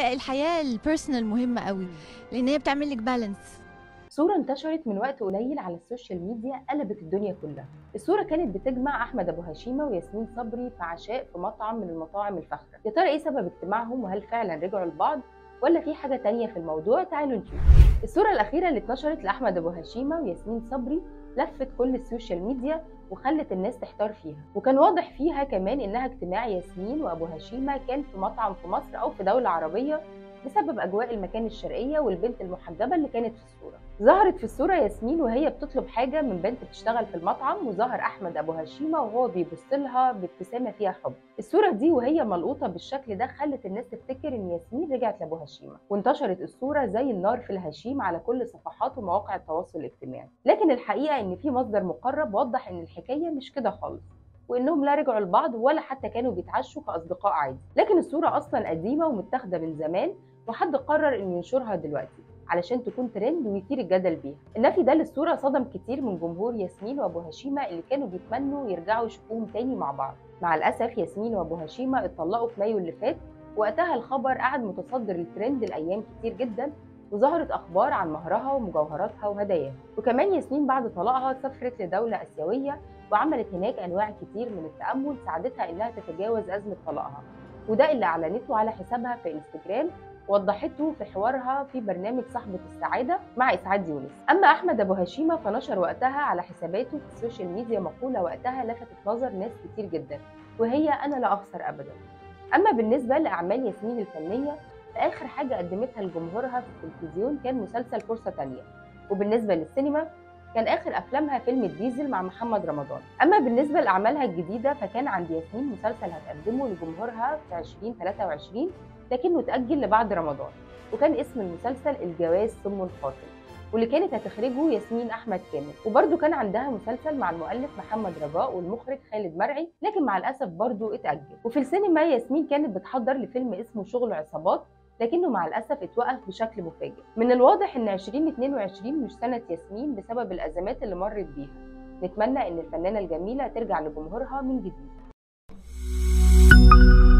الحياه البيرسونال مهمه قوي لان هي بتعمل لك بالانس صورة انتشرت من وقت قليل على السوشيال ميديا قلبت الدنيا كلها الصورة كانت بتجمع أحمد أبو هشيمة وياسمين صبري في عشاء في مطعم من المطاعم الفاخرة يا ترى إيه سبب اجتماعهم وهل فعلا رجعوا لبعض ولا في حاجة تانية في الموضوع تعالوا نشوف الصورة الأخيرة اللي اتنشرت لأحمد أبو هشيمة وياسمين صبري لفت كل السوشيال ميديا وخلت الناس تحتار فيها وكان واضح فيها كمان إنها اجتماع ياسمين وأبو هشيمة كان في مطعم في مصر أو في دولة عربية بسبب أجواء المكان الشرقية والبنت المحجبة اللي كانت في الصورة ظهرت في الصورة ياسمين وهي بتطلب حاجة من بنت بتشتغل في المطعم وظهر أحمد أبو هشيمة وهو بيبص لها بابتسامة فيها حب الصورة دي وهي ملقوطة بالشكل ده خلت الناس تفتكر إن ياسمين رجعت لأبو هشيمة وانتشرت الصورة زي النار في الهشيم على كل صفحات ومواقع التواصل الاجتماعي لكن الحقيقة إن في مصدر مقرب وضح إن الحكاية مش كده خالص وانهم لا رجعوا لبعض ولا حتى كانوا بيتعشوا كاصدقاء عادي لكن الصوره اصلا قديمه ومتاخده من زمان وحد قرر انه ينشرها دلوقتي علشان تكون ترند ويثير الجدل بيها النفي ده للصوره صدم كتير من جمهور ياسمين وابو هشيمه اللي كانوا بيتمنوا يرجعوا يشوفوهم تاني مع بعض مع الاسف ياسمين وابو هشيمه اتطلقوا في مايو اللي فات وقتها الخبر قعد متصدر الترند الايام كتير جدا وظهرت اخبار عن مهرها ومجوهراتها وهداياها وكمان ياسمين بعد طلاقها سافرت لدوله اسيويه وعملت هناك انواع كتير من التامل ساعدتها انها تتجاوز ازمه طلاقها وده اللي اعلنته على حسابها في انستجرام وضحته في حوارها في برنامج صاحبة السعادة مع إسعاد يونس أما أحمد أبو هشيمة فنشر وقتها على حساباته في السوشيال ميديا مقولة وقتها لفتت نظر ناس كتير جدا وهي أنا لا أخسر أبدا أما بالنسبة لأعمال ياسمين الفنية فآخر حاجة قدمتها لجمهورها في التلفزيون كان مسلسل فرصة تانية وبالنسبة للسينما كان آخر أفلامها فيلم الديزل مع محمد رمضان أما بالنسبة لأعمالها الجديدة فكان عند ياسمين مسلسل هتقدمه لجمهورها في 2023 لكنه اتأجل لبعد رمضان وكان اسم المسلسل الجواز ثم القاتل واللي كانت هتخرجه ياسمين احمد كامل وبرده كان عندها مسلسل مع المؤلف محمد رجاء والمخرج خالد مرعي لكن مع الاسف برده اتاجل وفي السينما ياسمين كانت بتحضر لفيلم اسمه شغل عصابات لكنه مع الاسف اتوقف بشكل مفاجئ من الواضح ان 2022 مش سنه ياسمين بسبب الازمات اللي مرت بيها نتمنى ان الفنانه الجميله ترجع لجمهورها من جديد